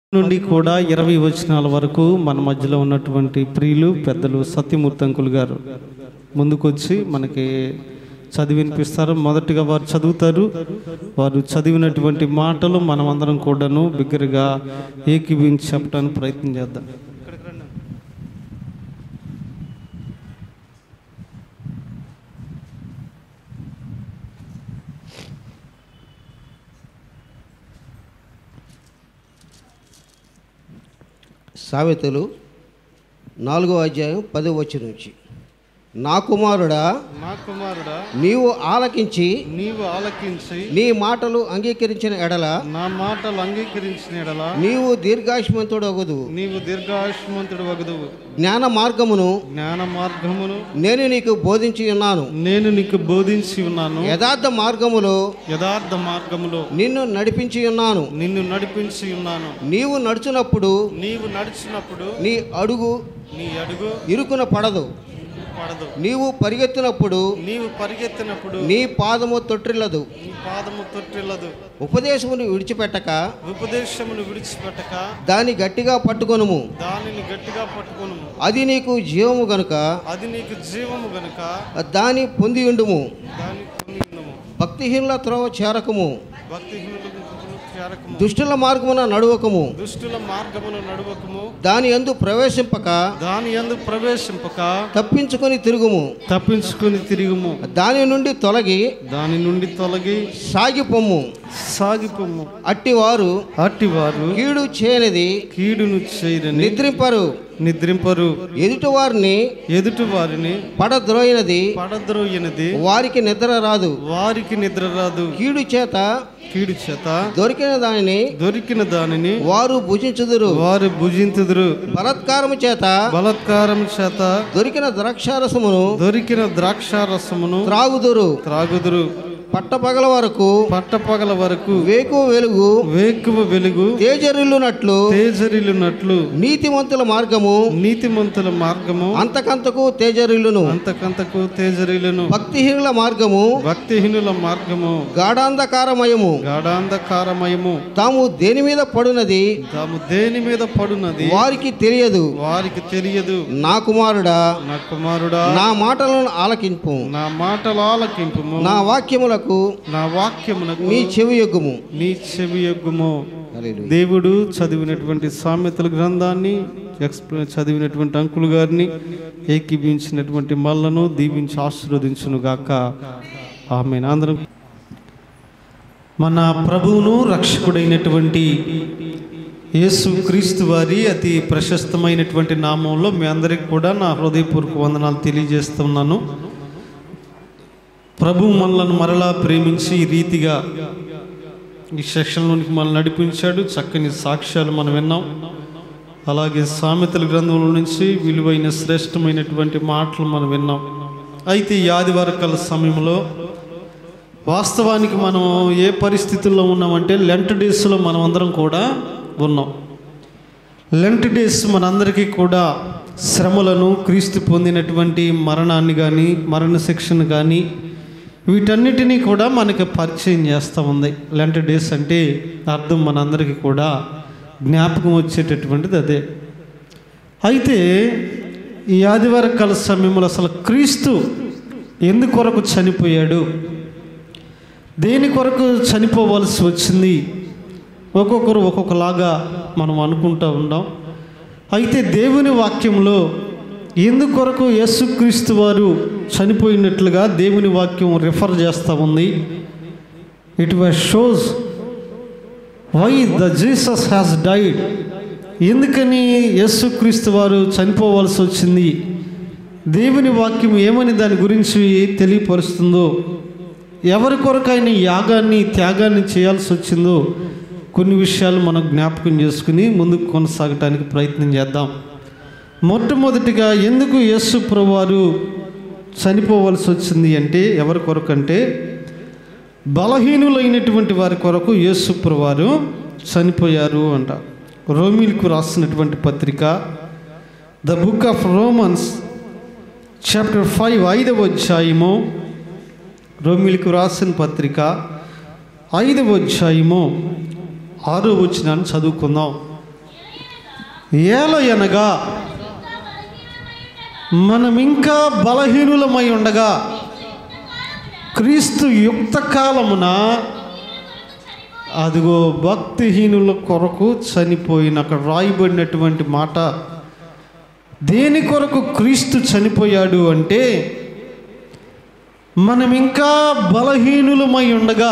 నుండి కూడా ఇరవై వచనాల వరకు మన మధ్యలో ఉన్నటువంటి ప్రియులు పెద్దలు సత్యమూర్తి అంకుల్ గారు ముందుకొచ్చి మనకి చదివి వినిపిస్తారు మొదటిగా వారు చదువుతారు వారు చదివినటువంటి మాటలు మనమందరం కూడాను బిగ్గరగా ఏకీవించి చెప్పడానికి ప్రయత్నం చేద్దాం సామెతలు నాలుగో అధ్యాయం పదో వచ్చి నుంచి నా కుమారుడా నా కుమారుడా నీవు ఆలకించి నీవు ఆలకించి నీ మాటలు అంగీకరించిన ఎడల నా మాటలు అంగీకరించిన ఎడల నీవు దీర్ఘాయుష్మంతుడగదు నీవు దీర్ఘాయుష్మంతుడు వగదువు జ్ఞాన మార్గమును జ్ఞాన మార్గమును నేను నీకు బోధించి ఉన్నాను నేను నీకు బోధించి ఉన్నాను యథార్థ మార్గములో యథార్థ మార్గములో నిన్ను నడిపించి ఉన్నాను నిన్ను నడిపించి ఉన్నాను నీవు నడుచునప్పుడు నీవు నడిచినప్పుడు నీ అడుగు నీ అడుగు ఇరుకున పడదు పడదు నీవు పరిగెత్తినప్పుడు నీవు పరిగెత్తినప్పుడు నీ పాదము తొట్టిల్లదు నీ పాదము తొట్టిల్లదు ఉపదేశమును విడిచిపెట్టక ఉపదేశమును విడిచిపెట్టక దాని గట్టిగా పట్టుకొనుము దానిని గట్టిగా పట్టుకొను అది నీకు జీవము గనుక అది నీకు జీవము గనుక దాని పొంది ఉండుము దాని పొంది ఉండుము. భక్తిహీనుల త్రోవ చేరకము భక్తిహీనులకు చేరకము దుష్టుల మార్గమున నడువకము దుష్టుల మార్గమును నడువకము దాని యందు ప్రవేశింపక దాని యందు ప్రవేశింపక తప్పించుకొని తిరుగుము తప్పించుకొని తిరుగుము దాని నుండి తొలగి దాని నుండి తొలగి సాగిపొమ్ము సాగిపోము అట్టివారు అట్టివారు కీడు చేయనిది కీడును చేయరని నిద్రింపరు నిద్రింపరు ఎదుటివారిని ఎదుటి వారిని పడద్రోయినది పడద్రోయినది వారికి నిద్ర రాదు వారికి నిద్ర రాదు కీడు చేత కీడు చేత దొరికిన దానిని దొరికిన దానిని వారు భుజించుదురు వారు భుజింతుదురు బలత్కారము చేత బలత్కారం చేత దొరికిన ద్రాక్షారసమును దొరికిన ద్రాక్షారసమును త్రాగుదురు త్రాగుదురు పట్టపగల వరకు పట్టపగల వరకు వేకు వెలుగు వేకువ వెలుగు తేజరిల్లునట్లు తేజరిల్లునట్లు నీతిమంతుల మార్గము నీతిమంతుల మార్గము అంతకంతకు తేజరిల్లును అంతకంతకు తేజరిల్లును భక్తిహీనుల మార్గము భక్తిహీనుల మార్గము గాఢాంధకారమయము గాఢాంధకారమయము తాము దేని మీద పడునది తాము దేని మీద పడున్నది వారికి తెలియదు వారికి తెలియదు నా కుమారుడా నా కుమారుడా నా మాటలను ఆలకింపు నా మాటలు ఆలకింపుము నా వాక్యములకు నా వాక్యమునకు నీ చెవి యొగ్గుము నీ చెవి యొగ్గుము హల్లెలూయా. దేవుడు చదివినటువంటి సామెతల గ్రంథాన్ని ఎక్స్ప్లె చదివినటువంటి అంకుల్ గారిని ఏకీభించినటువంటి మల్లను దీవించి ఆశీర్వదించును గాక ఆమె అందరం మన ప్రభువును రక్షకుడైనటువంటి యేసు క్రీస్తు వారి అతి ప్రశస్తమైనటువంటి నామంలో మీ అందరికి కూడా నా హృదయపూర్వక వందనాలు తెలియజేస్తున్నాను ప్రభు మనలను మరలా ప్రేమించి ఈ రీతిగా ఈ సెక్షన్లోనికి మనం నడిపించాడు చక్కని సాక్ష్యాలు మనం విన్నాం అలాగే సామెతల గ్రంథంలో నుంచి విలువైన శ్రేష్టమైనటువంటి మాటలు మనం విన్నాం అయితే ఈ ఆదివారకాల సమయంలో వాస్తవానికి మనం ఏ పరిస్థితుల్లో ఉన్నామంటే లెంట్ డేస్లో మనం అందరం కూడా ఉన్నాం లెంట్ డేస్ మనందరికీ కూడా శ్రమలను క్రీస్తు పొందినటువంటి మరణాన్ని కానీ మరణ శిక్షను కానీ వీటన్నిటినీ కూడా మనకి పరిచయం చేస్తూ ఉంది లెంట్ డేస్ అంటే అర్థం మనందరికీ కూడా జ్ఞాపకం వచ్చేటటువంటిది అదే అయితే ఈ ఆదివార కాల సమయంలో అసలు క్రీస్తు ఎందుకొరకు చనిపోయాడు దేని కొరకు చనిపోవలసి వచ్చింది ఒక్కొక్కరు ఒక్కొక్కలాగా మనం అనుకుంటూ ఉన్నాం అయితే దేవుని వాక్యంలో ఎందుకొరకు యేసుక్రీస్తు వారు చనిపోయినట్లుగా దేవుని వాక్యం రిఫర్ చేస్తూ ఉంది it was shows why the Jesus has died ఎందుకని యేసుక్రీస్తు వారు చనిపోవలసి వచ్చింది దేవుని వాక్యం ఏమని దాని గురించి తెలియపరుస్తుందో ఎవరి కొరకు ఆయన ఈ యాగాన్ని త్యాగాన్ని చేయాల్సి వచ్చిందో కొన్ని విషయాలు మనం జ్ఞాపకం చేసుకుని ముందుకు కొనసాగటానికి ప్రయత్నం చేద్దాం మొట్టమొదటిగా ఎందుకు యేసు ప్రభువారు చనిపోవలసి వచ్చింది అంటే ఎవరి కొరకు అంటే బలహీనులైనటువంటి వారి కొరకు యేసు ప్రభువారు చనిపోయారు అంట రోమిల్కు రాసినటువంటి పత్రిక the book of Romans chapter five ఐదవ అధ్యాయము రోమిల్కు రాసిన పత్రిక ఐదవ అధ్యాయము ఆరో వచనాన్ని చదువుకుందాం ఏల అనగా మనం ఇంకా బలహీనులమై ఉండగా క్రీస్తు యుక్త కాలమున అదిగో భక్తిహీనుల కొరకు చనిపోయిన అక్కడ రాయబడినటువంటి మాట దేని కొరకు క్రీస్తు చనిపోయాడు అంటే మనం ఇంకా బలహీనులమై ఉండగా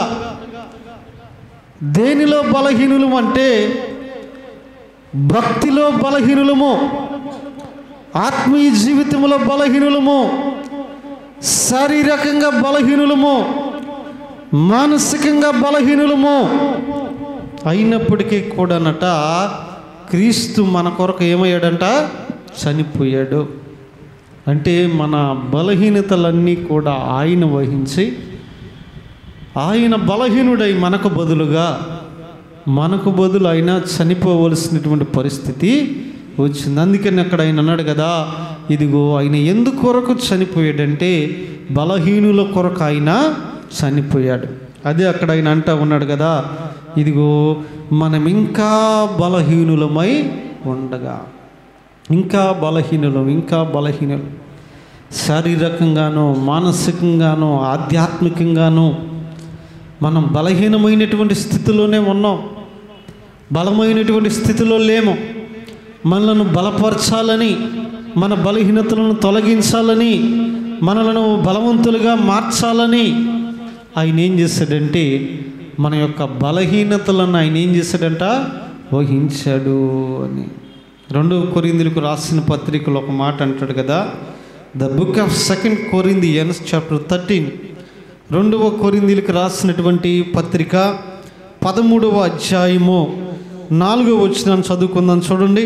దేనిలో బలహీనులం అంటే భక్తిలో బలహీనులము ఆత్మీయ జీవితంలో బలహీనులము శారీరకంగా బలహీనులము మానసికంగా బలహీనులము అయినప్పటికీ కూడానట క్రీస్తు మన కొరకు ఏమయ్యాడంట చనిపోయాడు అంటే మన బలహీనతలన్నీ కూడా ఆయన వహించి ఆయన బలహీనుడై మనకు బదులుగా మనకు బదులు ఆయన చనిపోవలసినటువంటి పరిస్థితి వచ్చింది అందుకని అక్కడ ఆయన అన్నాడు కదా ఇదిగో ఆయన ఎందుకు కొరకు చనిపోయాడంటే బలహీనుల కొరకు ఆయన చనిపోయాడు అదే అక్కడ ఆయన అంటా ఉన్నాడు కదా ఇదిగో మనం ఇంకా బలహీనులమై ఉండగా ఇంకా బలహీనులం ఇంకా బలహీనులు శారీరకంగానో మానసికంగానో ఆధ్యాత్మికంగానో మనం బలహీనమైనటువంటి స్థితిలోనే ఉన్నాం బలమైనటువంటి స్థితిలో లేము మనలను బలపరచాలని మన బలహీనతలను తొలగించాలని మనలను బలవంతులుగా మార్చాలని ఆయన ఏం చేశాడంటే మన యొక్క బలహీనతలను ఆయన ఏం చేశాడంట వహించాడు అని రెండవ కొరిందులకు రాసిన పత్రికలో ఒక మాట అంటాడు కదా the book of second Corinthians chapter thirteen రెండవ కొరిందీలకు రాసినటువంటి పత్రిక పదమూడవ అధ్యాయము నాలుగవ వచ్చిన చదువుకుందాం చూడండి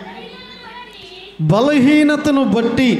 బలహీనతను బట్టి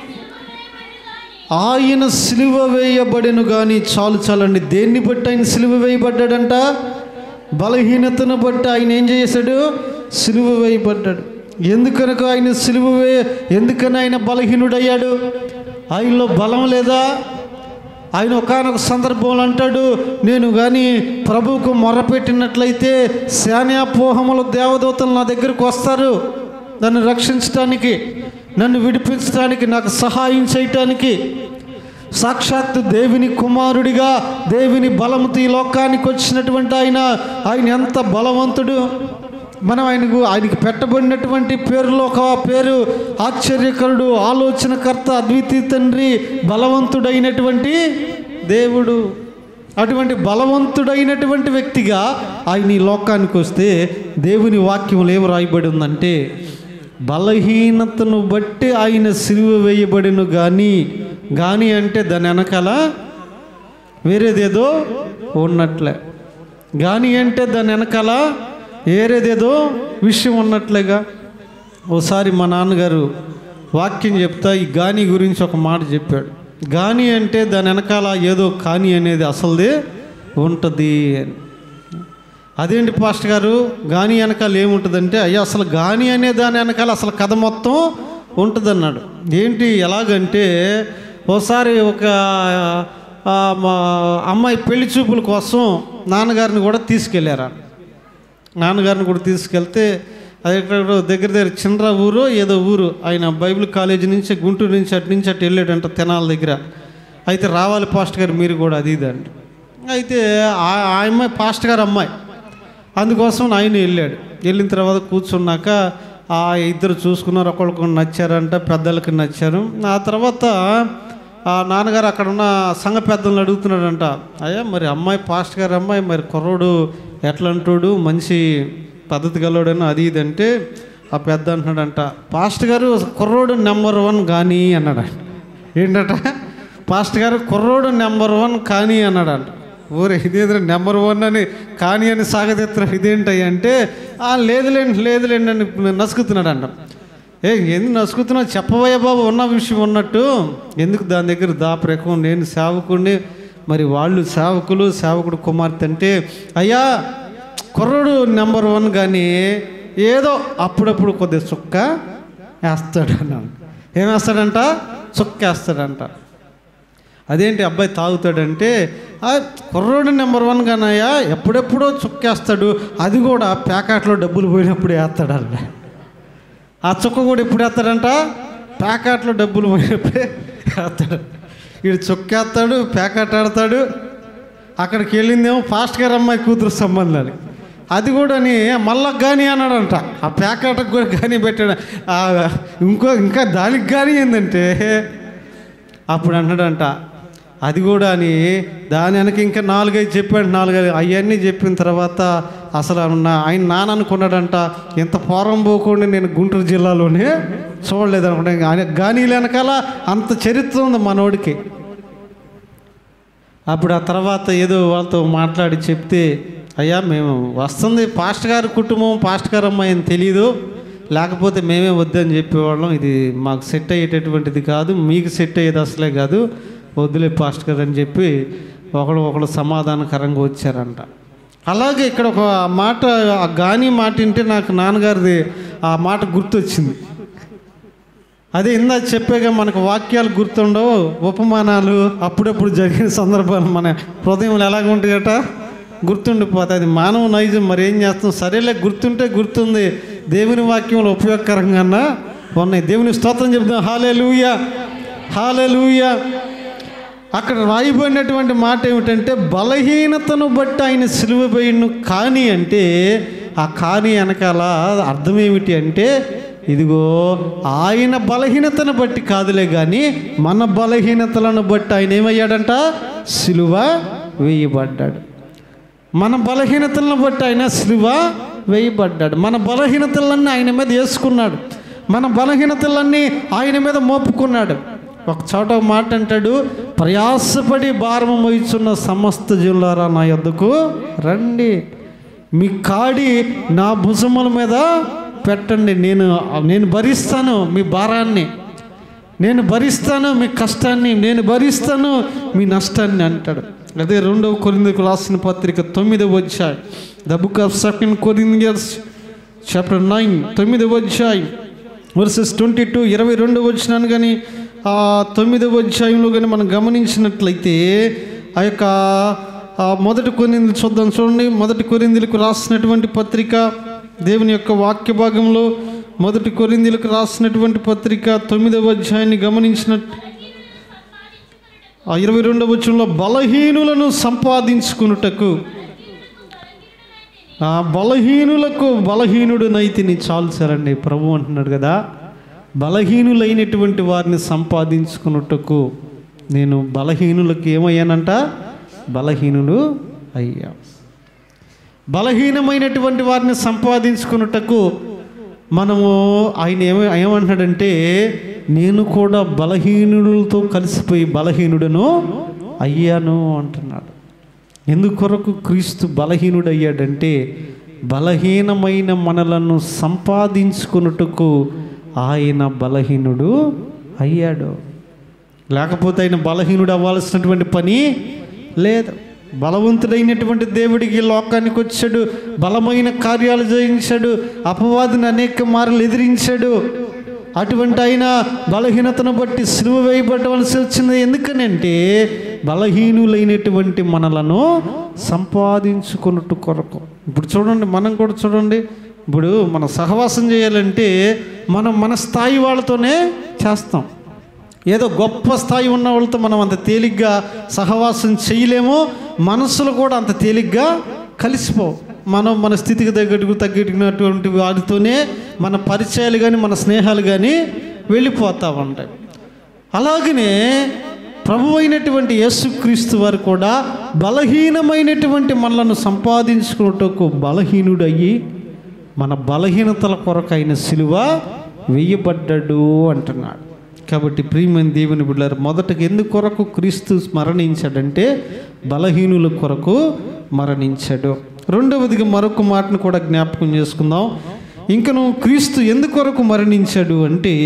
ఆయన సిలువ వేయబడెను కానీ చాలు చాలండి దేన్ని బట్టి ఆయన సిలువ వేయబడ్డాడంట బలహీనతను బట్టి ఆయన ఏం చేశాడు సిలువ వేయబడ్డాడు ఎందుకనక ఆయన సిలువ వే ఎందుకని ఆయన బలహీనుడయ్యాడు ఆయనలో బలం లేదా ఆయన ఒకనొక సందర్భంలో అంటాడు నేను కానీ ప్రభువుకు మొరపెట్టినట్లయితే శాన్యాపోహముల దేవదూతలు నా దగ్గరకు వస్తారు నన్ను రక్షించడానికి నన్ను విడిపించడానికి నాకు సహాయం చేయటానికి సాక్షాత్తు దేవుని కుమారుడిగా దేవుని బలముతో ఈ లోకానికి వచ్చినటువంటి ఆయన ఆయన ఎంత బలవంతుడు మనం ఆయనకు ఆయనకి పెట్టబడినటువంటి పేరులో ఒక పేరు ఆశ్చర్యకరుడు ఆలోచనకర్త అద్వితీయ తండ్రి బలవంతుడైనటువంటి దేవుడు అటువంటి బలవంతుడైనటువంటి వ్యక్తిగా ఆయన ఈ లోకానికి వస్తే దేవుని వాక్యంలో ఏం రాయబడి ఉందంటే బలహీనతను బట్టి ఆయన సిలువ వేయబడిను కానీ కానీ అంటే దాని వెనకాల వేరేదేదో ఉన్నట్లే గాని అంటే దాని వెనకాల వేరేదేదో విషయం ఉన్నట్లేగా ఓసారి మా నాన్నగారు వాక్యం చెప్తా ఈ గాని గురించి ఒక మాట చెప్పాడు గాని అంటే దాని వెనకాల ఏదో కాని అనేది అసలుదే ఉంటుంది అని అదేంటి పాస్టర్ గారు గాని వెనకాల ఏముంటుందంటే అయ్యా అసలు గాని అనే దాని వెనకాల అసలు కథ మొత్తం ఉంటుందన్నాడు ఏంటి ఎలాగంటే ఓసారి ఒక ఆ, మా అమ్మాయి పెళ్లి చూపుల కోసం నాన్నగారిని కూడా తీసుకెళ్ళారా నాన్నగారిని కూడా తీసుకెళ్తే అది ఎక్కడో దగ్గర దగ్గర చిన్నర ఊరు ఏదో ఊరు ఆయన బైబిల్ కాలేజీ నుంచి గుంటూరు నుంచి అటు నుంచి అటు వెళ్ళాడంట తెనాల దగ్గర అయితే రావాలి పాస్ట్ గారు మీరు కూడా అది ఇది అండి అయితే ఆ ఆ అమ్మాయి పాస్ట్ గారు అమ్మాయి అందుకోసం ఆయన వెళ్ళాడు వెళ్ళిన తర్వాత కూర్చున్నాక ఆ ఇద్దరు చూసుకున్నారు ఒకళ్ళకి నచ్చారంట పెద్దలకి నచ్చారు ఆ తర్వాత ఆ నాన్నగారు అక్కడ ఉన్న సంఘ పెద్దలను అడుగుతున్నాడంట అయ్యా మరి అమ్మాయి పాస్ట్ గారు అమ్మాయి మరి కుర్రోడు ఎట్లా అంటాడు మంచి పద్ధతి గలవాడని అది ఇది అంటే ఆ పెద్ద అంటున్నాడంట పాస్ట్ గారు కుర్రోడు నెంబర్ వన్ కానీ అన్నాడు ఏంటట పాస్ట్ గారు కుర్రోడు నెంబర్ వన్ కానీ అన్నాడంట ఊరే ఇదేంద్ర నెంబర్ వన్ అని కానీ అని సాగతీత్ర ఇదేంటి అంటే "ఆ, లేదులేండి లేదులేండి అని నసుకుతున్నాడంట ఏ ఎందుకు నసుకుతున్నావు చెప్పబోయే బాబు ఉన్న విషయం ఉన్నట్టు ఎందుకు దాని దగ్గర దాపరేకం నేను సేవకుడిని మరి వాళ్ళు సేవకులు సేవకుడు కుమార్తె అంటే అయ్యా కుర్రోడు నెంబర్ వన్ కానీ ఏదో అప్పుడప్పుడు కొద్దిగా చుక్క వేస్తాడు అన్నాడు ఏం వేస్తాడంట చుక్క వేస్తాడంట అదేంటి అబ్బాయి తాగుతాడంటే "ఆ, కుర్రోడు నెంబర్ వన్ గానయ్యా ఎప్పుడెప్పుడో చుక్కేస్తాడు అది కూడా ప్యాకెట్లో డబ్బులు పోయినప్పుడు వేస్తాడంట ఆ చుక్క కూడా ఎప్పుడు వేస్తాడంట ప్యాకెట్లో డబ్బులు పోయినప్పుడే వేస్తాడు వీడు చుక్క వేస్తాడు ప్యాకెట్ ఆడతాడు అక్కడికి వెళ్ళిందేమో ఫాస్ట్ గారు అమ్మాయి కూతురు సంబంధాలు అది కూడా మళ్ళా కానీ అన్నాడంట ఆ ప్యాకెట్కి కూడా కానీ పెట్టాడు ఆ ఇంకో ఇంకా దానికి కానీ ఏంటంటే అప్పుడు అన్నాడంట అది కూడా అని దాని వెనక ఇంకా నాలుగైదు చెప్పాడు నాలుగైదు అవన్నీ చెప్పిన తర్వాత అసలు నా- ఆయన నాన్న అనుకున్నాడంట ఎంత పూర్వం పోకుండా నేను గుంటూరు జిల్లాలోనే చూడలేదు అనుకుంటా ఆయన గానీ వెనకాల అంత చరిత్ర ఉంది మనోడికి అప్పుడు ఆ తర్వాత ఏదో వాళ్ళతో మాట్లాడి చెప్తే అయ్యా మేము వస్తుంది పాస్ట్ గారి కుటుంబం పాస్ట్ గారు అమ్మాయి అని తెలియదు లేకపోతే మేమే వద్దని చెప్పేవాళ్ళం ఇది మాకు సెట్ అయ్యేటటువంటిది కాదు మీకు సెట్ అయ్యేది అసలే కాదు వద్దులే పాస్ట్ గారు అని చెప్పి ఒకడు ఒకడు సమాధానకరంగా వచ్చారంట అలాగే ఇక్కడ ఒక మాట ఆ గాని మాట వింటే నాకు నాన్నగారిది ఆ మాట గుర్తొచ్చింది అదే ఇందా చెప్పాగా మనకు వాక్యాలు గుర్తుండవు ఉపమానాలు అప్పుడప్పుడు జరిగిన సందర్భాలు మన హృదయంలో ఎలాగ ఉంటాయట గుర్తుండిపోతాయి అది మానవ నైజం మరి ఏం చేస్తాం సరేలే గుర్తుంటే గుర్తుంది దేవుని వాక్యంలో ఉపయోగకరంగా ఉన్నాయి దేవుని స్తోత్రం చెప్తాం హాలే లూయ హాలే అక్కడ రాయబడినటువంటి మాట ఏమిటంటే బలహీనతను బట్టి ఆయన సిలువ వేయను కానీ అంటే ఆ కానీ వెనకాల అర్థం ఏమిటి అంటే ఇదిగో ఆయన బలహీనతను బట్టి కాదులే కానీ మన బలహీనతలను బట్టి ఆయన ఏమయ్యాడంట సిలువ వేయబడ్డాడు మన బలహీనతలను బట్టి ఆయన సిలువ వేయబడ్డాడు మన బలహీనతలన్నీ ఆయన మీద వేసుకున్నాడు మన బలహీనతలన్నీ ఆయన మీద మోపుకున్నాడు ఒక చోట ఒక మాట అంటాడు ప్రయాసపడి భారము మోయిచున్న సమస్త జిల్లారా నా యొద్దకు రండి మీ కాడి నా భుజముల మీద పెట్టండి నేను నేను భరిస్తాను మీ భారాన్ని నేను భరిస్తాను మీ కష్టాన్ని నేను భరిస్తాను మీ నష్టాన్ని అంటాడు అదే రెండవ కొరిందకు రాసిన పత్రిక తొమ్మిదవ వచ్చాయి the book of second Corinthians chapter nine తొమ్మిదవ అధ్యాయం వర్సెస్ ట్వంటీ టూ ఇరవై రెండు వచ్చినాను కానీ ఆ తొమ్మిదవ అధ్యాయంలో కానీ మనం గమనించినట్లయితే ఆ యొక్క ఆ మొదటి కొరిందులు చూద్దాం చూడండి మొదటి కొరిందులకు రాసినటువంటి పత్రిక దేవుని యొక్క వాక్య భాగంలో మొదటి కొరిందులకు రాసినటువంటి పత్రిక తొమ్మిదవ అధ్యాయాన్ని గమనించినట్టు ఆ ఇరవై రెండవ వచ్చంలో బలహీనులను సంపాదించుకున్నటకు ఆ బలహీనులకు బలహీనుడు నైతిని చాల్చారండి ప్రభు అంటున్నాడు కదా బలహీనులైనటువంటి వారిని సంపాదించుకున్నట్టుకు నేను బలహీనులకు ఏమయ్యానంట బలహీనుడు అయ్యా బలహీనమైనటువంటి వారిని సంపాదించుకున్నట్టుకు మనము ఆయన ఏమ ఏమంటున్నాడంటే నేను కూడా బలహీనులతో కలిసిపోయి బలహీనుడను అయ్యాను అంటున్నాడు ఎందుకొరకు క్రీస్తు బలహీనుడు అయ్యాడంటే బలహీనమైన మనలను సంపాదించుకున్నట్టుకు ఆయన బలహీనుడు అయ్యాడు లేకపోతే ఆయన బలహీనుడు అవ్వాల్సినటువంటి పని లేదు బలవంతుడైనటువంటి దేవుడికి లోకానికి వచ్చాడు బలమైన కార్యాలు జయించాడు అపవాదిని అనేక మార్లు ఎదిరించాడు అటువంటి ఆయన బలహీనతను బట్టి సిలువ వేయబడవలసి వచ్చింది ఎందుకనంటే బలహీనులైనటువంటి మనలను సంపాదించుకున్నట్టు కొరకు ఇప్పుడు చూడండి మనం కూడా చూడండి ఇప్పుడు మనం సహవాసం చేయాలంటే మనం మన స్థాయి వాళ్ళతోనే చేస్తాం ఏదో గొప్ప స్థాయి ఉన్న వాళ్ళతో మనం అంత తేలిగ్గా సహవాసం చేయలేము మనసులు కూడా అంత తేలిగ్గా కలిసిపో మనం మన స్థితికి తగ్గట్టుకు తగ్గట్టుకున్నటువంటి వాటితోనే మన పరిచయాలు కానీ మన స్నేహాలు కానీ వెళ్ళిపోతూ ఉంటాయి అలాగనే ప్రభు అయినటువంటి యేసుక్రీస్తు వారు కూడా బలహీనమైనటువంటి మనలను సంపాదించుకున్నట్టుకు బలహీనుడు అయ్యి మన బలహీనతల కొరకు అయిన సిలువ వేయబడ్డాడు అంటున్నాడు కాబట్టి ప్రియమైన దేవుని బిడ్డారు మొదటగా ఎందుకు కొరకు క్రీస్తు మరణించాడంటే బలహీనుల కొరకు మరణించాడు రెండవదిగా మరొక మాటను కూడా జ్ఞాపకం చేసుకుందాం ఇంకను క్రీస్తు ఎందుకొరకు మరణించాడు అంటే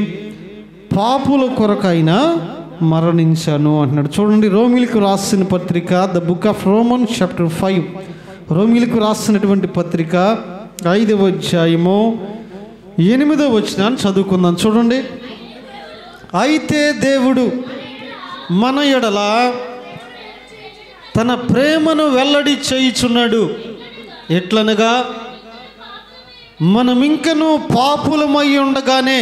పాపుల కొరకు ఆయన మరణించాను అంటున్నాడు చూడండి రోమిలకు రాసిన పత్రిక the book of Roman chapter five రోమిలకు రాసినటువంటి పత్రిక ఐదవ అధ్యాయము ఎనిమిదవ వచ్చిన చదువుకుందాం చూడండి అయితే దేవుడు మన ఎడల తన ప్రేమను వెల్లడి చేయుచున్నాడు ఎట్లనగా మనం ఇంకనూ పాపులమై ఉండగానే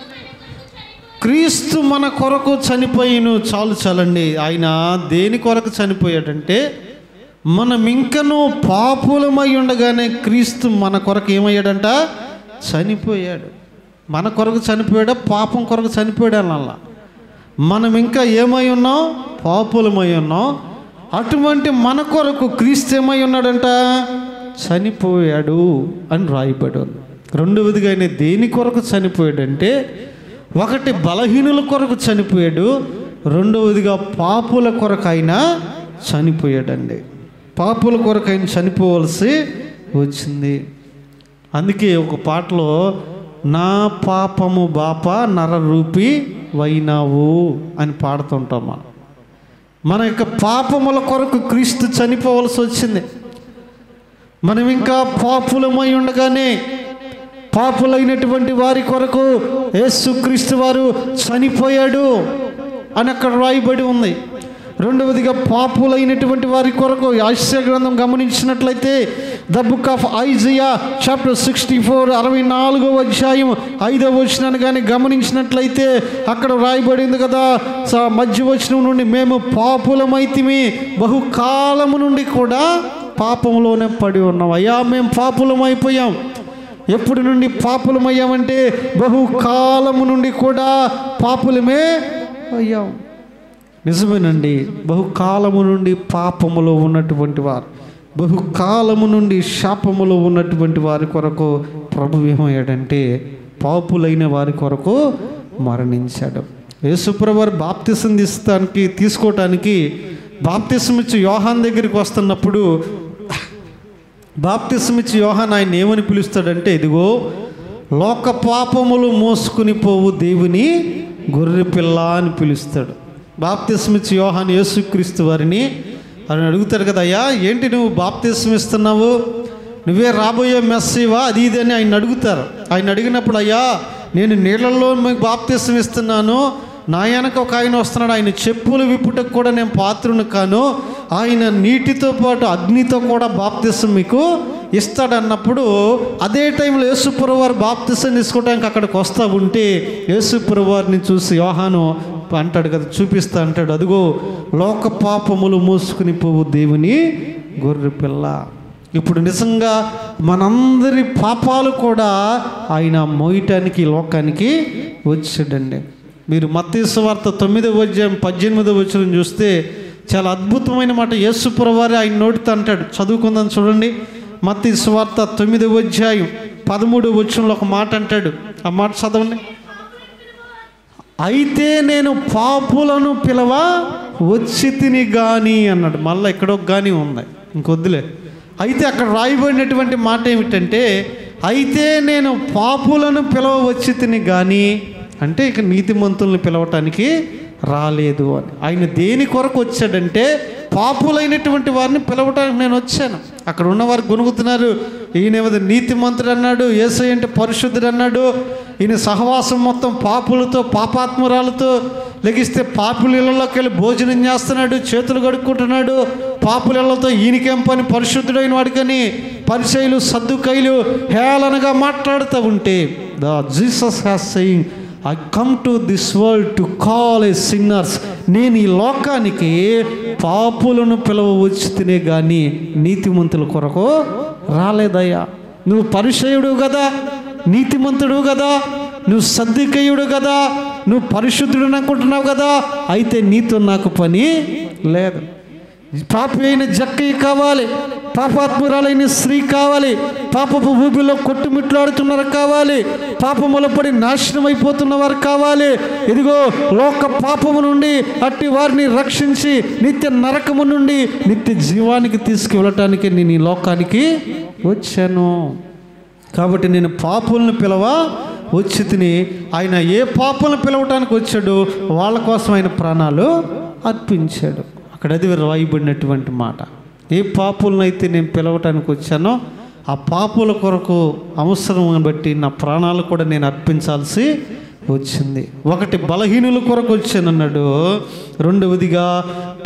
క్రీస్తు మన కొరకు చనిపోయిను చాలు చాలండి ఆయన దేని కొరకు చనిపోయాడంటే మనం ఇంకనూ పాపులమై ఉండగానే క్రీస్తు మన కొరకు ఏమయ్యాడంట చనిపోయాడు మన కొరకు చనిపోయాడా పాపం కొరకు చనిపోయాడు అలా మనం ఇంకా ఏమై ఉన్నాం పాపులమై ఉన్నాం అటువంటి మన కొరకు క్రీస్తు ఏమై ఉన్నాడంట చనిపోయాడు అని రాయబడి ఉంది రెండవదిగా ఆయన దేని కొరకు చనిపోయాడంటే ఒకటి బలహీనుల కొరకు చనిపోయాడు రెండవదిగా పాపుల కొరకు ఆయన చనిపోయాడండి పాపుల కొరకు ఆయన చనిపోవలసి వచ్చింది అందుకే ఒక పాటలో నా పాపము బాప నరరూపి వైనావు అని పాడుతుంటాం మనం మన యొక్క పాపముల కొరకు క్రీస్తు చనిపోవలసి వచ్చింది మనం ఇంకా పాపులమై ఉండగానే పాపులైనటువంటి వారి కొరకు యేసుక్రీస్తు వారు చనిపోయాడు అని అక్కడ రాయబడి ఉంది రెండవదిగా పాపులైనటువంటి వారి కొరకు ఆశ్చర్య గ్రంథం గమనించినట్లయితే the book of Isaiah chapter sixty four అరవై నాలుగో అధ్యాయం ఐదవ వచనాన్ని కానీ గమనించినట్లయితే అక్కడ రాయబడింది కదా స- మధ్య వచనం నుండి మేము పాపులమైతిమి బహుకాలము నుండి కూడా పాపంలోనే పడి ఉన్నాం అయ్యా మేము పాపులమైపోయాం ఎప్పటి నుండి పాపులమయ్యామంటే బహుకాలము నుండి కూడా పాపులమే అయ్యాం నిజమేనండి బహుకాలము నుండి పాపములో ఉన్నటువంటి వారు బహుకాలము నుండి శాపములో ఉన్నటువంటి వారి కొరకు ప్రభు ఏమయ్యాడంటే పాపులైన వారి కొరకు మరణించాడు యేసుప్రభు బాప్తిసం తీస్తానికి తీసుకోవటానికి బాప్తిసం ఇచ్చి యోహాన్ దగ్గరికి వస్తున్నప్పుడు బాప్తిసం ఇచ్చి యోహాన్ ఆయన ఏమని పిలుస్తాడంటే ఇదిగో లోక పాపములు మోసుకుని పోవు దేవుని గొర్రె పిల్ల అని పిలుస్తాడు బాప్తిసం ఇచ్చి యోహాన్ యేసుక్రీస్తు వారిని అని అడుగుతాడు కదా అయ్యా ఏంటి నువ్వు బాప్తిసం ఇస్తున్నావు నువ్వే రాబోయే మెస్సీవా అది ఇది అని ఆయన అడుగుతారు ఆయన అడిగినప్పుడు అయ్యా నేను నీళ్ళల్లో మీకు బాప్తిసం ఇస్తున్నాను నా వెనక ఒక ఆయన వస్తున్నాడు ఆయన చెప్పులు విప్పుటకు కూడా నేను పాత్రుని కాను ఆయన నీటితో పాటు అగ్నితో కూడా బాప్తిసం మీకు ఇస్తాడన్నప్పుడు అదే టైంలో యేసుపుర వారు బాప్తిసం తీసుకోవడానికి అక్కడికి వస్తూ ఉంటే యేసుపుర వారిని చూసి యోహాను అంటాడు కదా చూపిస్తా అంటాడు అదిగో లోక పాపములు మూసుకుని పోవు దేవుని గొర్రె పిల్ల ఇప్పుడు నిజంగా మనందరి పాపాలు కూడా ఆయన మోయటానికి ఈ లోకానికి వచ్చాడండి మీరు మత్తీసు వార్త తొమ్మిదవ అధ్యాయం పద్దెనిమిదవ వచ్చిన చూస్తే చాలా అద్భుతమైన మాట యేసుపుర వారి ఆయన నోటితో అంటాడు చదువుకుందాం చూడండి మత్తీసు వార్త తొమ్మిదవ అధ్యాయం పదమూడవ వచ్చంలో ఒక మాట అంటాడు ఆ మాట చదవండి అయితే నేను పాపులను పిలవ వచ్చి తిని గాని అన్నాడు మళ్ళీ ఎక్కడో కానీ ఉంది ఇంకొద్దులే అయితే అక్కడ రాయబడినటువంటి మాట ఏమిటంటే అయితే నేను పాపులను పిలవ వచ్చి తిని గాని అంటే ఇక నీతిమంతుల్ని పిలవటానికి రాలేదు అని ఆయన దేని కొరకు వచ్చాడంటే పాపులైనటువంటి వారిని పిలవటానికి నేను వచ్చాను అక్కడ ఉన్నవారు గొనుగుతున్నారు ఈయన ఏమో నీతిమంతుడు అన్నాడు ఏసై అంటే పరిశుద్ధుడు అన్నాడు ఈయన సహవాసం మొత్తం పాపులతో పాపాత్మురాలతో లెగిస్తే పాపుల ఇళ్లలోకి వెళ్ళి భోజనం చేస్తున్నాడు చేతులు కడుక్కుంటున్నాడు పాపుల ఇళ్లతో ఈయనకేం పని పరిశుద్ధుడైన వాడికని పరిచయులు సర్దుకైలు హేళనగా మాట్లాడుతూ ఉంటే the Jesus has saying I come to this world to call a sinners నేను ఈ లోకానికి పాపులను పిలవవచ్చు తినే కానీ నీతిమంతుల కొరకు రాలేదయ్యా నువ్వు పరిచయుడు కదా నీతిమంతుడు కదా నువ్వు సద్దికయుడు కదా నువ్వు పరిశుద్ధుడు అనుకుంటున్నావు కదా అయితే నీతో నాకు పని లేదు పాపి అయిన జక్కయ్య కావాలి పాపాత్మురాలైన స్త్రీ కావాలి పాపపు ఊబిలో కొట్టుమిట్లాడుతున్నారు కావాలి పాపముల పడి నాశనం అయిపోతున్న వారు కావాలి ఇదిగో లోక పాపము నుండి అట్టి వారిని రక్షించి నిత్య నరకము నుండి నిత్య జీవానికి తీసుకువెళ్ళటానికి నేను ఈ లోకానికి వచ్చాను కాబట్టి నేను పాపులను పిలవ వచ్చి తిని ఆయన ఏ పాపులను పిలవటానికి వచ్చాడో వాళ్ళ కోసం ఆయన ప్రాణాలు అర్పించాడు అక్కడ అది రాయబడినటువంటి మాట ఏ పాపులనైతే నేను పిలవటానికి వచ్చానో ఆ పాపుల కొరకు అవసరం బట్టి నా ప్రాణాలు కూడా నేను అర్పించాల్సి వచ్చింది ఒకటి బలహీనుల కొరకు వచ్చానన్నాడు రెండవదిగా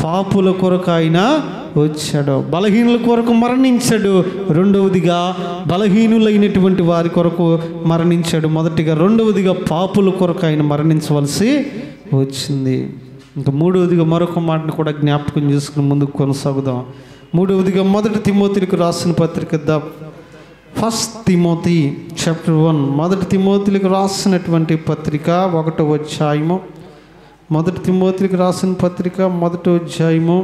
పాపుల కొరకు ఆయన వచ్చాడు బలహీనుల కొరకు మరణించాడు రెండవదిగా బలహీనులైనటువంటి వారి కొరకు మరణించాడు మొదటిగా రెండవదిగా పాపుల కొరకు ఆయన మరణించవలసి వచ్చింది ఇంకా మూడవదిగా మరొక మాటను కూడా జ్ఞాపకం చేసుకుని ముందుకు కొనసాగుదాం మూడవదిగా మొదటి తిమోతిలకు రాసిన పత్రిక the first Timothy chapter one మొదటి తిమోతిలకు రాసినటువంటి పత్రిక ఒకటో అధ్యాయము మొదటి తిమోతికి రాసిన పత్రిక మొదటి అధ్యాయము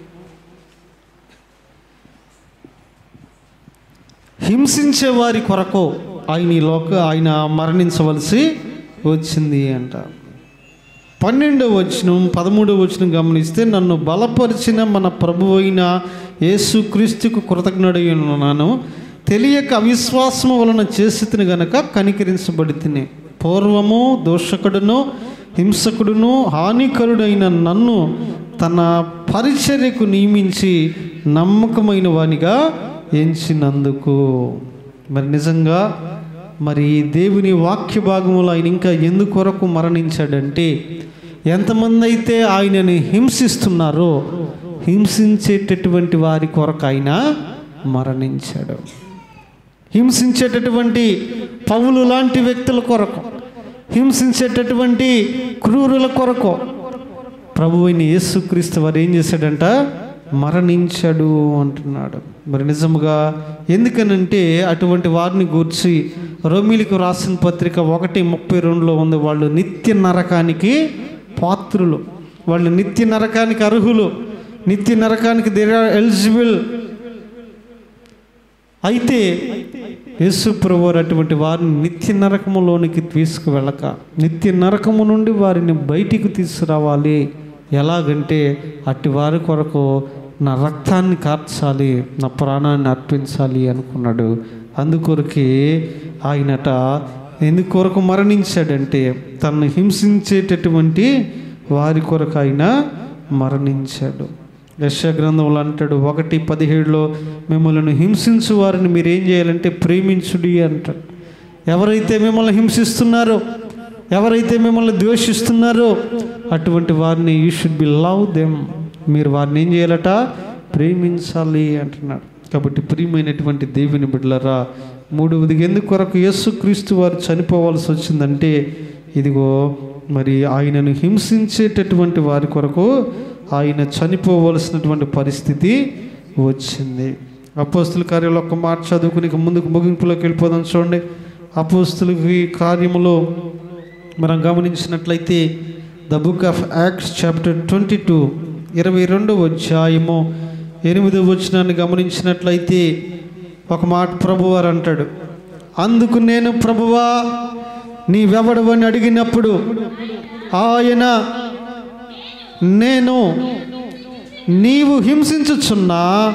హింసించే వారి కొరకు ఆయన ఈ లోక ఆయన మరణించవలసి వచ్చింది అంట పన్నెండవ వచనం పదమూడవ వచనం గమనిస్తే నన్ను బలపరిచిన మన ప్రభు అయిన యేసుక్రీస్తుకు కృతజ్ఞుడై ఉన్నాను తెలియక అవిశ్వాసము వలన చేసి గనక కనికరించబడి తిని పూర్వము దోషకుడును హింసకుడును హానికరుడైన నన్ను తన పరిచర్యకు నియమించి నమ్మకమైన వానిగా ఎంచినందుకు మరి నిజంగా మరి దేవుని వాక్య భాగములో ఆయన ఇంకా ఎందుకొరకు మరణించాడంటే ఎంతమంది అయితే ఆయనని హింసిస్తున్నారో హింసించేటటువంటి వారి కొరకు ఆయన మరణించాడు హింసించేటటువంటి పౌలు లాంటి వ్యక్తుల కొరకు హింసించేటటువంటి క్రూరుల కొరకు ప్రభు అయిన యేసుక్రీస్తు వారు ఏం చేశాడంట మరణించాడు అంటున్నాడు మరి నిజముగా ఎందుకనంటే అటువంటి వారిని గూర్చి రోమిలికి రాసిన పత్రిక ఒకటి ముప్పై రెండులో ఉంది వాళ్ళు నిత్య నరకానికి పాత్రులు వాళ్ళు నిత్య నరకానికి అర్హులు నిత్య నరకానికి దే ఎలిజిబుల్ అయితే యేసు ప్రభువారు అటువంటి వారిని నిత్య నరకములోనికి తీసుకువెళ్ళక నిత్య నరకము నుండి వారిని బయటికి తీసుకురావాలి ఎలాగంటే అట్టి వారి కొరకు నా రక్తాన్ని కార్చాలి నా ప్రాణాన్ని అర్పించాలి అనుకున్నాడు అందుకొరకే ఆయనట ఎందుకొరకు మరణించాడంటే తనను హింసించేటటువంటి వారి కొరకు ఆయన మరణించాడు యశ గ్రంథంలో అంటాడు ఒకటి పదిహేడులో మిమ్మల్ని హింసించు వారిని మీరు ఏం చేయాలంటే ప్రేమించుడి అంటాడు ఎవరైతే మిమ్మల్ని హింసిస్తున్నారో ఎవరైతే మిమ్మల్ని ద్వేషిస్తున్నారో అటువంటి వారిని you should be love them మీరు వారిని ఏం చేయాలట ప్రేమించాలి అంటున్నాడు కాబట్టి ప్రియమైనటువంటి దేవుని బిడ్డలరా మూడవది ఎందుకు కొరకు యేసుక్రీస్తు వారు చనిపోవాల్సి వచ్చిందంటే ఇదిగో మరి ఆయనను హింసించేటటువంటి వారి కొరకు ఆయన చనిపోవలసినటువంటి పరిస్థితి వచ్చింది అపోస్తుల కార్యంలో ఒక్క మాట చదువుకుని ఇక ముందుకు ముగింపులోకి వెళ్ళిపోదాం చూడండి అపోస్తులకి కార్యములో మనం గమనించినట్లయితే the book of Acts chapter twenty two ఇరవై రెండవ అధ్యాయము ఎనిమిదవ వచనాన్ని గమనించినట్లయితే ఒక మాట ప్రభువారు అంటాడు అందుకు నేను ప్రభువా నీవెవడవని అడిగినప్పుడు ఆయన నేను నీవు హింసించుచున్న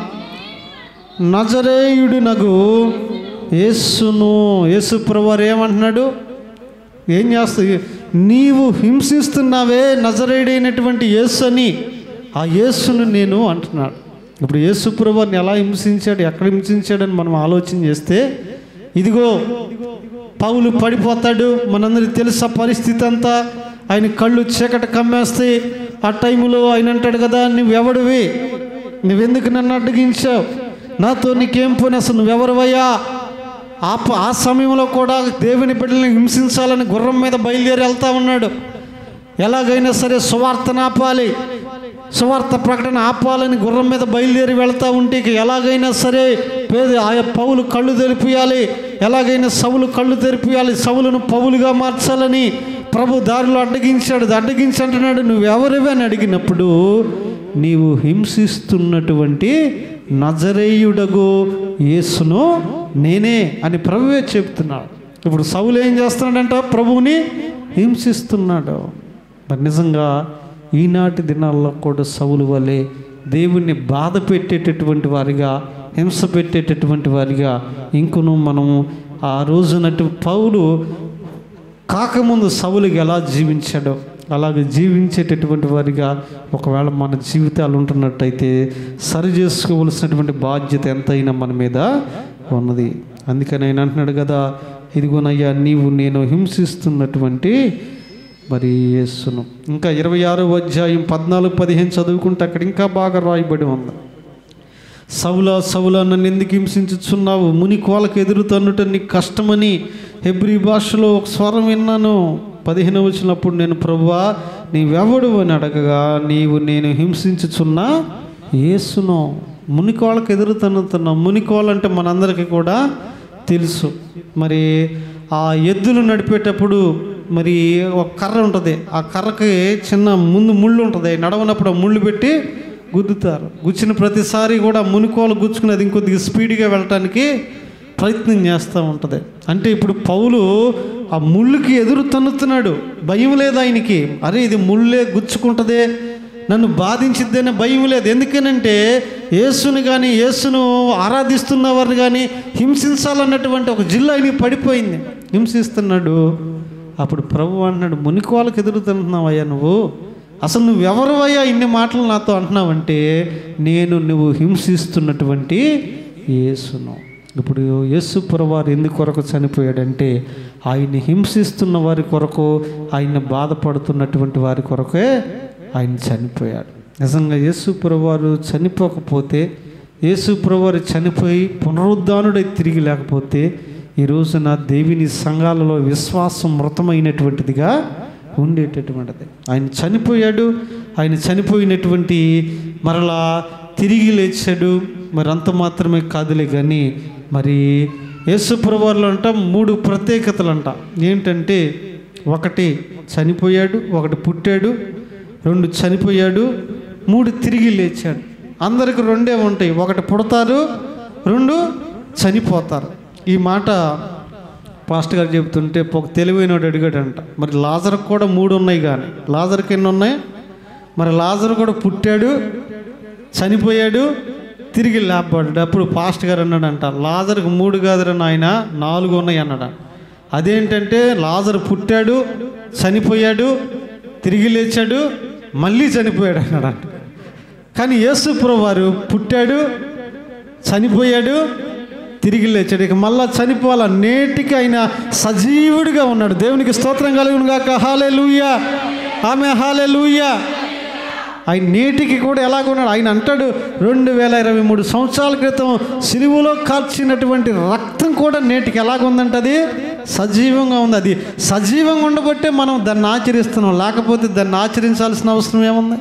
నజరేయుడు నగు యేసును యేసు ప్రభువారు ఏమంటున్నాడు ఏం చేస్తుంది నీవు హింసిస్తున్నావే నజరేయుడైనటువంటి యేసు అని ఆ యేసును నేను అంటున్నాడు ఇప్పుడు యేసు ప్రభువారిని ఎలా హింసించాడు ఎక్కడ హింసించాడని మనం ఆలోచన చేస్తే ఇదిగో పౌలు పడిపోతాడు మనందరికి తెలుసా పరిస్థితి అంతా ఆయన కళ్ళు చీకటి కమ్మేస్తాయి ఆ టైంలో ఆయన అంటాడు కదా నువ్వెవడివి నువ్వెందుకు నన్ను అడ్డగించావు నాతో నీకేం పోనీ అసలు నువ్వెవరివయ్యా ఆ ప- ఆ సమయంలో కూడా దేవుని బిడ్డల్ని హింసించాలని గుర్రం మీద బయలుదేరి వెళ్తా ఉన్నాడు ఎలాగైనా సరే సువార్తను ఆపాలి సువార్త ప్రకటన ఆపాలని గుర్రం మీద బయలుదేరి వెళ్తా ఉంటే ఇక ఎలాగైనా సరే పేద ఆయా పౌలు కళ్ళు తెరిపియాలి ఎలాగైనా సవులు కళ్ళు తెరిపియాలి సవులను పౌలుగా మార్చాలని ప్రభు దారిలో అడ్డగించాడు అడ్డగించి అంటున్నాడు నువ్వెవరివి అని అడిగినప్పుడు నీవు హింసిస్తున్నటువంటి నజరేయుడగు యేసును నేనే అని ప్రభువే చెప్తున్నాడు ఇప్పుడు సౌలు ఏం చేస్తున్నాడంట ప్రభువుని హింసిస్తున్నాడు మరి నిజంగా ఈనాటి దినాల్లో కూడా సౌలు వలె దేవుణ్ణి బాధ పెట్టేటటువంటి వారిగా హింస పెట్టేటటువంటి వారిగా ఇంకను మనము ఆ రోజునట్టు పౌలు కాకముందు సవులుగా ఎలా జీవించాడో అలాగే జీవించేటటువంటి వారిగా ఒకవేళ మన జీవితాలు ఉంటున్నట్టయితే సరి చేసుకోవలసినటువంటి బాధ్యత ఎంతైనా మన మీద ఉన్నది అందుకని ఆయన అంటున్నాడు కదా ఇదిగోనయ్యా నీవు నేను హింసిస్తున్నటువంటి మరి యేసును ఇంకా ఇరవై ఆరో అధ్యాయం పద్నాలుగు పదిహేను చదువుకుంటే అక్కడ ఇంకా బాగా రాయబడి ఉంది సవులా సవులా నన్ను ఎందుకు హింసించుచున్నావు ముని కోలకు ఎదురు తన్నుట నీకు కష్టమని హెబ్రి భాషలో ఒక స్వరం విన్నాను పదిహేను వచ్చినప్పుడు నేను ప్రభువా నీవెవడు అని అడగగా నీవు నేను హింసించుచున్నా యేసును మునికోళ్ళకి ఎదురు తన్నుతున్నా మునికోళ్ళు అంటే మనందరికీ కూడా తెలుసు మరి ఆ ఎద్దులు నడిపేటప్పుడు మరి ఒక కర్ర ఉంటుంది ఆ కర్రకి చిన్న ముందు ముళ్ళు ఉంటుంది నడవనప్పుడు ఆ ముళ్ళు పెట్టి గుద్దుతారు గుచ్చిన ప్రతిసారి కూడా మునికోలు గుచ్చుకునేది ఇంకొద్దిగా స్పీడ్గా వెళ్ళటానికి ప్రయత్నం చేస్తూ ఉంటుంది అంటే ఇప్పుడు పౌలు ఆ ముళ్ళుకి ఎదురు తన్నుతున్నాడు భయం లేదు ఆయనకి అరే ఇది ముళ్ళే గుచ్చుకుంటుందే నన్ను బాధించిద్దనే భయం లేదు ఎందుకనంటే యేసుని కానీ యేసును ఆరాధిస్తున్న వారిని కానీ హింసించాలన్నటువంటి ఒక జిల్లా ఆయనకి పడిపోయింది హింసిస్తున్నాడు అప్పుడు ప్రభు అంటున్నాడు మునికోళ్ళకి ఎదురుతున్నావయ్యా నువ్వు అసలు నువ్వు ఎవరివయ్యా ఇన్ని మాటలు నాతో అంటున్నావంటే నేను నువ్వు హింసిస్తున్నటువంటి యేసును ఇప్పుడు యేసు వారు ఎందుకు కొరకు చనిపోయాడంటే ఆయన్ని హింసిస్తున్న వారి కొరకు ఆయన బాధపడుతున్నటువంటి వారి కొరకే ఆయన చనిపోయాడు నిజంగా యేసు వారు చనిపోకపోతే యేసు వారు చనిపోయి పునరుద్ధానుడై తిరిగి లేకపోతే ఈ రోజున దేవుని సంఘాలలో విశ్వాసం మృతమైనటువంటిదిగా ఉండేటటువంటిది ఆయన చనిపోయాడు ఆయన చనిపోయినటువంటి మరలా తిరిగి లేచాడు మరి అంత మాత్రమే కాదులే కానీ మరి యేసుప్రభువారిలో అంట మూడు ప్రత్యేకతలు అంట ఏంటంటే ఒకటి చనిపోయాడు ఒకటి పుట్టాడు రెండు చనిపోయాడు మూడు తిరిగి లేచాడు అందరికి రెండే ఉంటాయి ఒకటి పుడతారు రెండు చనిపోతారు ఈ మాట పాస్టర్ గారు చెబుతుంటే ఒక తెలివైనవాడు అడిగాడంట మరి లాజర్కి కూడా మూడు ఉన్నాయి కానీ లాజర్కి ఎన్ని ఉన్నాయి మరి లాజర్ కూడా పుట్టాడు చనిపోయాడు తిరిగి లేపబడ్డాడు అప్పుడు పాస్ట్ గారు అన్నాడంట లాజర్కి మూడు కాదురా నాయన నాలుగు ఉన్నాయి అన్నాడు అదేంటంటే లాజర్ పుట్టాడు చనిపోయాడు తిరిగి లేచాడు మళ్ళీ చనిపోయాడు అన్నాడంట కానీ యేసుప్రభు వారు పుట్టాడు చనిపోయాడు తిరిగి లేచాడు ఇక మళ్ళా చనిపోవాల నేటికి ఆయన సజీవుడిగా ఉన్నాడు దేవునికి స్తోత్రం కలుగును గాక హాలే లూయా ఆమె హాలే లూయా ఆయన నేటికి కూడా ఎలాగున్నాడు ఆయన అంటాడు రెండు వేల ఇరవై మూడు సంవత్సరాల క్రితం సిలువలో కార్చినటువంటి రక్తం కూడా నేటికి ఎలాగుందంటే అది సజీవంగా ఉంది అది సజీవంగా ఉండబట్టే మనం దాన్ని ఆచరిస్తున్నాం లేకపోతే దాన్ని ఆచరించాల్సిన అవసరం ఏముంది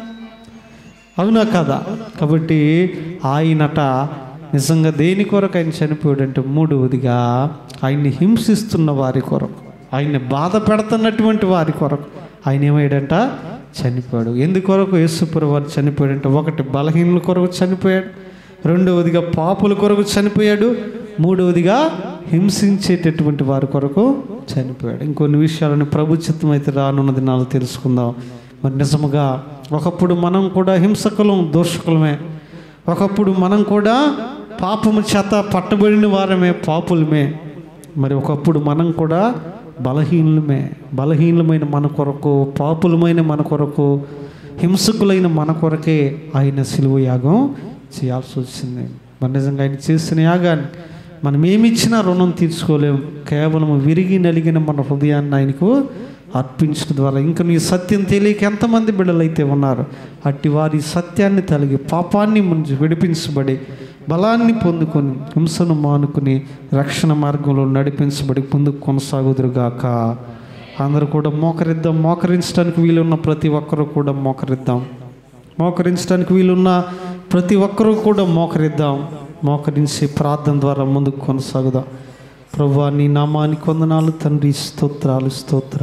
అవునా కదా కాబట్టి ఆయనట నిజంగా దేని కొరకు ఆయన చనిపోయాడంటే మూడవదిగా ఆయన్ని హింసిస్తున్న వారి కొరకు ఆయన్ని బాధ పెడుతున్నటువంటి వారి కొరకు ఆయన ఏమయ్యాడంట చనిపోయాడు ఎందుకొరకు యేసుపుర వారు చనిపోయాడంటే ఒకటి బలహీనుల కొరకు చనిపోయాడు రెండవదిగా పాపుల కొరకు చనిపోయాడు మూడవదిగా హింసించేటటువంటి వారి కొరకు చనిపోయాడు ఇంకొన్ని విషయాలను ప్రభు చిత్తం అయితే రానున్న దినాలు తెలుసుకుందాం మరి నిజముగా ఒకప్పుడు మనం కూడా హింసకులం దోషకులమే ఒకప్పుడు మనం కూడా పాపము చేత పట్టబడిన వారమే పాపులమే మరి ఒకప్పుడు మనం కూడా బలహీనులమే బలహీనమైన మన కొరకు పాపులమైన మన కొరకు హింసకులైన మన కొరకే ఆయన సిలువ యాగం చేయాల్సి వచ్చింది మరి నిజంగా ఆయన చేసిన యాగాన్ని మనం ఏమిచ్చినా రుణం తీర్చుకోలేము కేవలం విరిగి నలిగిన మన హృదయాన్ని ఆయనకు అర్పించడం ద్వారా ఇంకా నీ సత్యం తెలియక ఎంతమంది బిడ్డలైతే ఉన్నారు అట్టి వారి సత్యాన్ని తలిగి పాపాన్ని ముందు విడిపించబడి బలాన్ని పొందుకొని హింసను మానుకుని రక్షణ మార్గంలో నడిపించబడి ముందుకు కొనసాగుదురుగాక అందరూ కూడా మోకరిద్దాం మోకరించడానికి వీలున్న ప్రతి ఒక్కరూ కూడా మోకరిద్దాం మోకరించడానికి వీలున్న ప్రతి ఒక్కరూ కూడా మోకరిద్దాం మోకరించి ప్రార్థన ద్వారా ముందుకు కొనసాగుదాం ప్రభా నీ నామానికి వందనాలు తండ్రి స్తోత్రాలు స్తోత్ర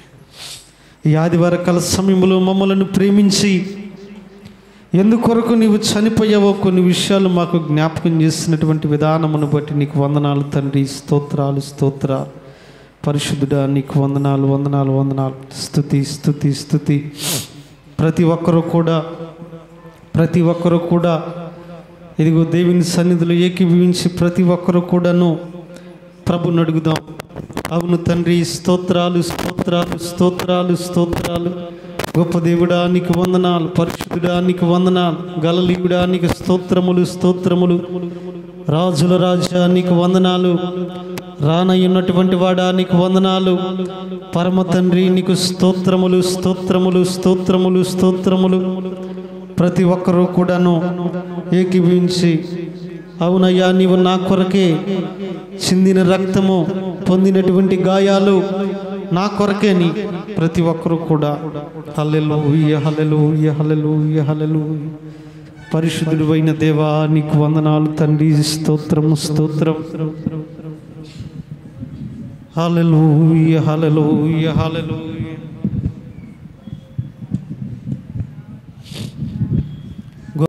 ఈ ఆదివార కాల సమయంలో మమ్మలను ప్రేమించి ఎందుకొరకు నీవు చనిపోయావో కొన్ని విషయాలు మాకు జ్ఞాపకం చేసినటువంటి విధానమును బట్టి నీకు వందనాలు తండ్రి స్తోత్రాలు స్తోత్రాలు పరిశుద్ధుడా నీకు వందనాలు వందనాలు వందనాలు స్థుతి స్థుతి స్థుతి ప్రతి ఒక్కరూ కూడా ప్రతి ఒక్కరూ కూడా ఇదిగో దేవుని సన్నిధిలో ఏకీభవించి ప్రతి ఒక్కరూ కూడాను ప్రభుని అడుగుదాం అవును తండ్రి స్తోత్రాలు స్తోత్రాలు స్తోత్రాలు స్తోత్రాలు గొప్ప దేవుడా నీకు వందనాలు పరిశుద్ధుడా నీకు వందనాలు గలలీయుడా నీకు స్తోత్రములు స్తోత్రములు రాజుల రాజా నీకు వందనాలు రానయ్యున్నటువంటి వాడా నీకు వందనాలు పరమ తండ్రి నీకు స్తోత్రములు స్తోత్రములు స్తోత్రములు స్తోత్రములు ప్రతి ఒక్కరూ కూడాను ఏకీభవించి అవునయ్యా నీవు నా కొరకే చిందిన రక్తము పొందినటువంటి గాయాలు నా కొరకేని ప్రతి ఒక్కరూ కూడా హల్లెలు హల్లెలు హల్లెలు హల్లెలు పరిశుద్ధుడు అయిన దేవా నీకు వందనాలు తండ్రి స్తోత్రము స్తోత్రం హల్లెలూయ హల్లెలూయ హల్లెలూయ